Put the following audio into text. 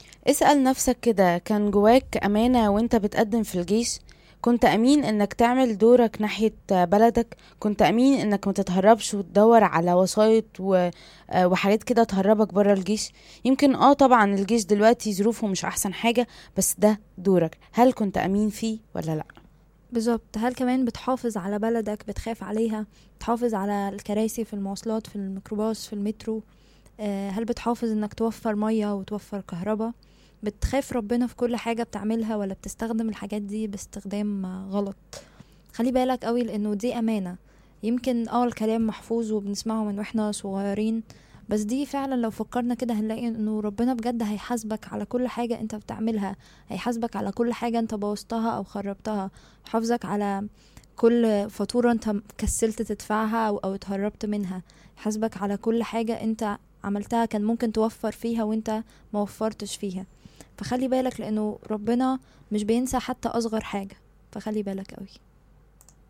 اسأل نفسك كده كان جواك أمانة وانت بتقدم في الجيش كنت أمين انك تعمل دورك ناحية بلدك كنت أمين انك ما تتهربش وتدور على وسايط و... آه، وحاجات كده تهربك بره الجيش يمكن اه طبعا الجيش دلوقتي ظروفه مش أحسن حاجة بس ده دورك هل كنت أمين فيه ولا لأ بالظبط هل كمان بتحافظ على بلدك بتخاف عليها بتحافظ على الكراسي في المواصلات في الميكروباص في المترو آه، هل بتحافظ انك توفر مية وتوفر كهرباء بتخاف ربنا في كل حاجة بتعملها ولا بتستخدم الحاجات دي باستخدام آه، غلط خلي بالك قوي لانه دي امانة يمكن اه الكلام محفوظ وبنسمعه من واحنا صغيرين بس دي فعلا لو فكرنا كده هنلاقي انه ربنا بجد هيحاسبك على كل حاجة انت بتعملها هيحاسبك على كل حاجة انت بوظتها او خربتها يحافظك على كل فاتورة انت كسلت تدفعها او, أو اتهربت منها يحاسبك على كل حاجة انت عملتها كان ممكن توفر فيها وانت ما وفرتش فيها فخلي بالك لانه ربنا مش بينسى حتى اصغر حاجة فخلي بالك قوي